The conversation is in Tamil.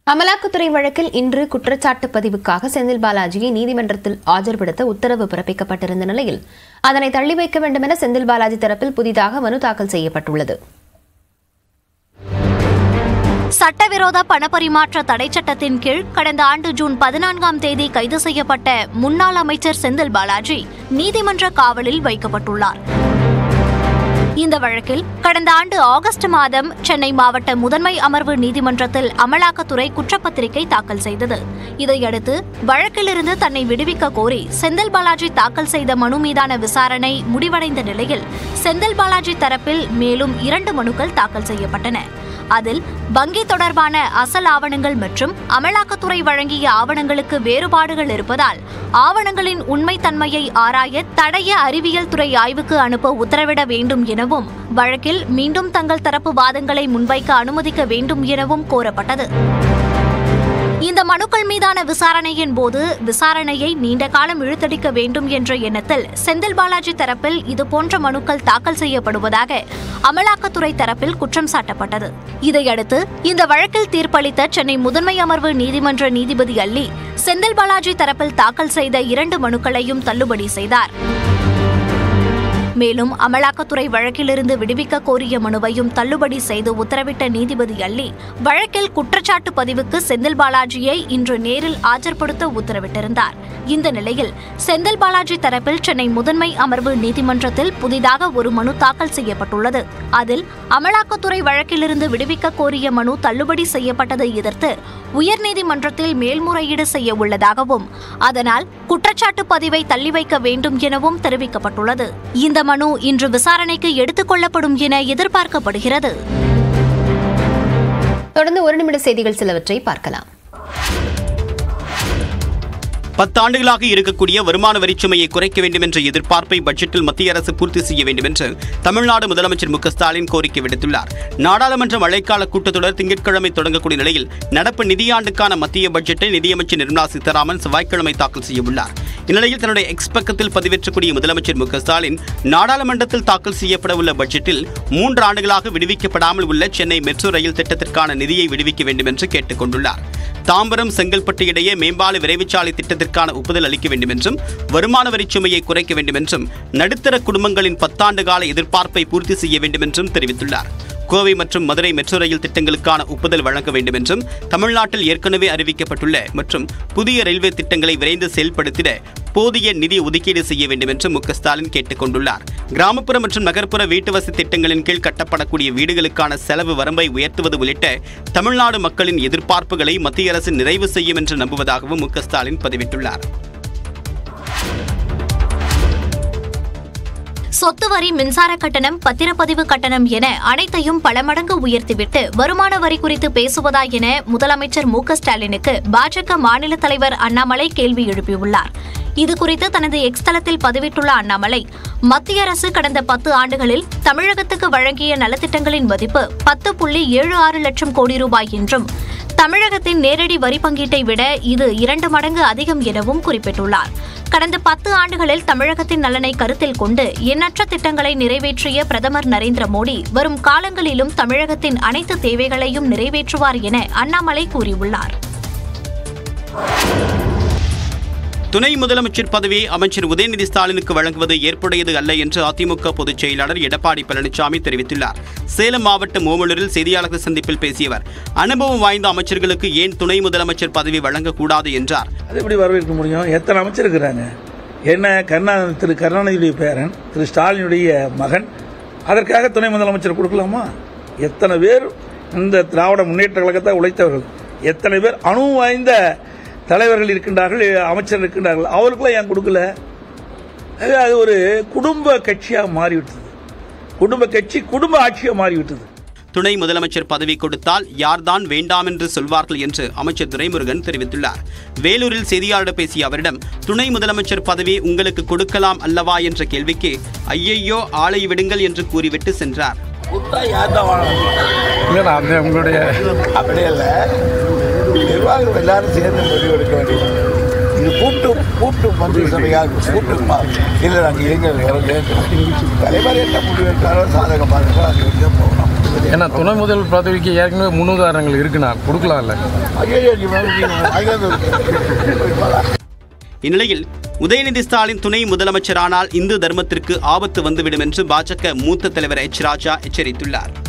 அமலாக்கத்துறை வழக்கில் இன்று குற்றச்சாட்டு பதிவுக்காக செந்தில் பாலாஜியை நீதிமன்றத்தில் ஆஜர்படுத்த உத்தரவு பிறப்பிக்கப்பட்டிருந்த நிலையில் அதனை தள்ளி வைக்க வேண்டும் என செந்தில் பாலாஜி தரப்பில் புதிதாக மனு தாக்கல் செய்யப்பட்டுள்ளது சட்டவிரோத பணப்பரிமாற்ற தடை சட்டத்தின் கீழ் கடந்த ஆண்டு ஜூன் பதினான்காம் தேதி கைது செய்யப்பட்ட முன்னாள் அமைச்சர் செந்தில் பாலாஜி நீதிமன்ற காவலில் வைக்கப்பட்டுள்ளார் இந்த வழக்கில் கடந்த ஆண்டு ஆகஸ்ட் மாதம் சென்னை மாவட்ட முதன்மை அமர்வு நீதிமன்றத்தில் அமலாக்கத்துறை குற்றப்பத்திரிகை தாக்கல் செய்தது இதையடுத்து வழக்கிலிருந்து தன்னை விடுவிக்க கோரி செந்தில் பாலாஜி தாக்கல் செய்த மனு மீதான விசாரணை முடிவடைந்த நிலையில் செந்தில் பாலாஜி தரப்பில் மேலும் இரண்டு மனுக்கள் தாக்கல் செய்யப்பட்டன அதில் வங்கி தொடர்பான அசல் ஆவணங்கள் மற்றும் அமலாக்கத்துறை வழங்கிய ஆவணங்களுக்கு வேறுபாடுகள் இருப்பதால் ஆவணங்களின் உண்மைத்தன்மையை ஆராய தடய அறிவியல் துறை ஆய்வுக்கு அனுப்ப உத்தரவிட வேண்டும் எனவும் வழக்கில் மீண்டும் தங்கள் தரப்பு வாதங்களை முன்வைக்க அனுமதிக்க வேண்டும் எனவும் கோரப்பட்டது இந்த மனுக்கள் மீதான விசாரணையின் போது விசாரணையை நீண்ட காலம் இழுத்தடிக்க வேண்டும் என்ற எண்ணத்தில் செந்தில் பாலாஜி தரப்பில் இதுபோன்ற மனுக்கள் தாக்கல் செய்யப்படுவதாக அமலாக்கத்துறை தரப்பில் குற்றம் சாட்டப்பட்டது இதையடுத்து இந்த வழக்கில் தீர்ப்பளித்த சென்னை முதன்மை அமர்வு நீதிமன்ற நீதிபதி அல்லி செந்தில் பாலாஜி தரப்பில் தாக்கல் செய்த இரண்டு மனுக்களையும் தள்ளுபடி செய்தார் மேலும் அமலாக்கத்துறை வழக்கிலிருந்து விடுவிக்க கோரிய மனுவையும் தள்ளுபடி செய்து உத்தரவிட்ட நீதிபதி அல்லி வழக்கில் குற்றச்சாட்டு பதிவுக்கு செந்தில் பாலாஜியை இன்று நேரில் ஆஜர்படுத்த உத்தரவிட்டிருந்தார் இந்த நிலையில் செந்தில் பாலாஜி தரப்பில் சென்னை முதன்மை அமர்வு நீதிமன்றத்தில் புதிதாக ஒரு மனு தாக்கல் செய்யப்பட்டுள்ளது அதில் அமலாக்கத்துறை வழக்கிலிருந்து விடுவிக்க கோரிய மனு தள்ளுபடி செய்யப்பட்டதை எதிர்த்து உயர்நீதிமன்றத்தில் மேல்முறையீடு செய்ய உள்ளதாகவும் அதனால் குற்றச்சாட்டு பதிவை தள்ளி வைக்க வேண்டும் எனவும் தெரிவிக்கப்பட்டுள்ளது இந்த மனு இன்று விசாரணைக்கு எடுத்துக் கொள்ளப்படும் என எதிர்பார்க்கப்படுகிறது தொடர்ந்து ஒரு நிமிட செய்திகள் சிலவற்றை பார்க்கலாம் பத்தாண்டுகளாக இருக்கக்கூடிய வருமான வரிச்சுமையை குறைக்க வேண்டும் என்ற எதிர்பார்ப்பை பட்ஜெட்டில் மத்திய அரசு பூர்த்தி செய்ய வேண்டும் என்று தமிழ்நாடு முதலமைச்சர் மு க ஸ்டாலின் கோரிக்கை விடுத்துள்ளார் நாடாளுமன்ற மழைக்கால கூட்டத்தொடர் திங்கட்கிழமை தொடங்கக்கூடிய நிலையில் நடப்பு நிதியாண்டுக்கான மத்திய பட்ஜெட்டை நிதியமைச்சர் நிர்மலா சீதாராமன் செவ்வாய்க்கிழமை தாக்கல் செய்யவுள்ளார் இந்நிலையில் தன்னுடைய எக்ஸ் பக்கத்தில் பதிவேற்றக்கூடிய முதலமைச்சர் மு க ஸ்டாலின் நாடாளுமன்றத்தில் தாக்கல் செய்யப்பட உள்ள பட்ஜெட்டில் மூன்று ஆண்டுகளாக விடுவிக்கப்படாமல் உள்ள சென்னை மெட்ரோ ரயில் திட்டத்திற்கான நிதியை விடுவிக்க வேண்டும் என்று கேட்டுக் கொண்டுள்ளார் தாம்பரம் செங்கல்பட்டு இடையே மேம்பால விரைவுச்சாலை திட்டத்திற்கான ஒப்புதல் அளிக்க வேண்டும் என்றும் வருமான வரிச் சுமையை குறைக்க வேண்டும் என்றும் நடுத்தர குடும்பங்களின் பத்தாண்டு கால எதிர்பார்ப்பை பூர்த்தி செய்ய வேண்டும் என்றும் தெரிவித்துள்ளார் கோவை மற்றும் மதுரை மெட்ரோ ரயில் திட்டங்களுக்கான ஒப்புதல் வழங்க வேண்டும் என்றும் தமிழ்நாட்டில் ஏற்கனவே அறிவிக்கப்பட்டுள்ள மற்றும் புதிய ரயில்வே திட்டங்களை விரைந்து செயல்படுத்திட போதிய நிதி ஒதுக்கீடு செய்ய வேண்டும் என்று மு க ஸ்டாலின் கேட்டுக் கொண்டுள்ளார் கிராமப்புற மற்றும் நகர்ப்புற வீட்டு வசதி திட்டங்களின் கீழ் கட்டப்படக்கூடிய வீடுகளுக்கான செலவு வரம்பை உயர்த்துவது உள்ளிட்ட தமிழ்நாடு மக்களின் எதிர்பார்ப்புகளை மத்திய அரசு நிறைவு செய்யும் என்று நம்புவதாகவும் மு க ஸ்டாலின் பதிவிட்டுள்ளார் சொத்து வரி மின்சார கட்டணம் பத்திரப்பதிவு கட்டணம் என அனைத்தையும் பல மடங்கு உயர்த்திவிட்டு வருமான வரி குறித்து பேசுவதா என முதலமைச்சர் மு க ஸ்டாலினுக்கு பாஜக மாநில தலைவர் அண்ணாமலை கேள்வி எழுப்பியுள்ளார் இதுகுறித்து தனது எக்ஸ் தளத்தில் பதிவிட்டுள்ள அண்ணாமலை மத்திய அரசு கடந்த பத்து ஆண்டுகளில் தமிழகத்துக்கு வழங்கிய நலத்திட்டங்களின் மதிப்பு பத்து புள்ளி ஏழு ஆறு லட்சம் கோடி ரூபாய் என்றும் தமிழகத்தின் நேரடி வரி பங்கீட்டை விட இது இரண்டு மடங்கு அதிகம் எனவும் குறிப்பிட்டுள்ளார் கடந்த பத்து ஆண்டுகளில் தமிழகத்தின் நலனை கருத்தில் கொண்டு எண்ணற்ற திட்டங்களை நிறைவேற்றிய பிரதமர் நரேந்திர மோடி வரும் காலங்களிலும் தமிழகத்தின் அனைத்து தேவைகளையும் நிறைவேற்றுவார் என அண்ணாமலை கூறியுள்ளார் துணை முதலமைச்சர் பதவியை அமைச்சர் உதயநிதி ஸ்டாலினுக்கு வழங்குவது ஏற்புடையது அல்ல என்று அதிமுக பொதுச் செயலாளர் எடப்பாடி பழனிசாமி தெரிவித்துள்ளார் சேலம் மாவட்டம் ஓமலூரில் செய்தியாளர்கள் சந்திப்பில் பேசியவர் அனுபவம் வாய்ந்த அமைச்சர்களுக்கு ஏன் துணை முதலமைச்சர் பதவி வழங்கக்கூடாது என்றார் அது எப்படி வரவேற்க முடியும் எத்தனை அமைச்சர் இருக்கிறாங்க என்ன கருணா திரு கருணாநிதியுடைய பேரன் திரு ஸ்டாலினுடைய மகன் அதற்காக துணை முதலமைச்சர் கொடுக்கலாமா எத்தனை பேர் இந்த திராவிட முன்னேற்ற கழகத்தை உழைத்தவர்கள் எத்தனை பேர் அனுபவம் வாய்ந்த தலைவர்கள் இருக்கின்றார்கள் அமைச்சர் இருக்கின்றார்கள் அவருக்கெல்லாம் ஏன் கொடுக்கல அது அது ஒரு குடும்ப கட்சியாக மாறிவிட்டது குடும்ப கட்சி குடும்ப ஆட்சியாக மாறிவிட்டது துணை முதலமைச்சர் பதவி கொடுத்தால் யார்தான் வேண்டாம் என்று சொல்வார்கள் என்று அமைச்சர் துரைமுருகன் தெரிவித்துள்ளார் வேலூரில் செய்தியாளர் பேசிய அவரிடம் துணை முதலமைச்சர் பதவி உங்களுக்கு கொடுக்கலாம் அல்லவா என்ற கேள்விக்கு ஐயையோ ஆளை விடுங்கள் என்று கூறிவிட்டு சென்றார் இல்லைண்ணா அந்த உங்களுடைய அப்படியே இல்லை நிர்வாகிகள் எல்லாரும் சேர்ந்து முடிவெடுக்க வேண்டியது இது கூட்டு கூட்டு மந்திரி சபையாக கூட்டுமா இல்லை நாங்கள் இளைஞர்கள் தலைவர் என்ன முடிவெடுத்தாரோ சாதகமாக இருக்கோ அது வந்து போகணும் ஏன்னா துணை முதல் பதவிக்கு ஏற்கனவே முன்னுதாரணங்கள் இருக்குண்ணா கொடுக்கலாம்ல ஐயோ நீ அங்கே இந்நிலையில் உதயநிதி ஸ்டாலின் துணை முதலமைச்சரானால் இந்து தர்மத்திற்கு ஆபத்து வந்துவிடும் என்று பாஜக மூத்த தலைவர் எச் ராஜா எச்சரித்துள்ளார்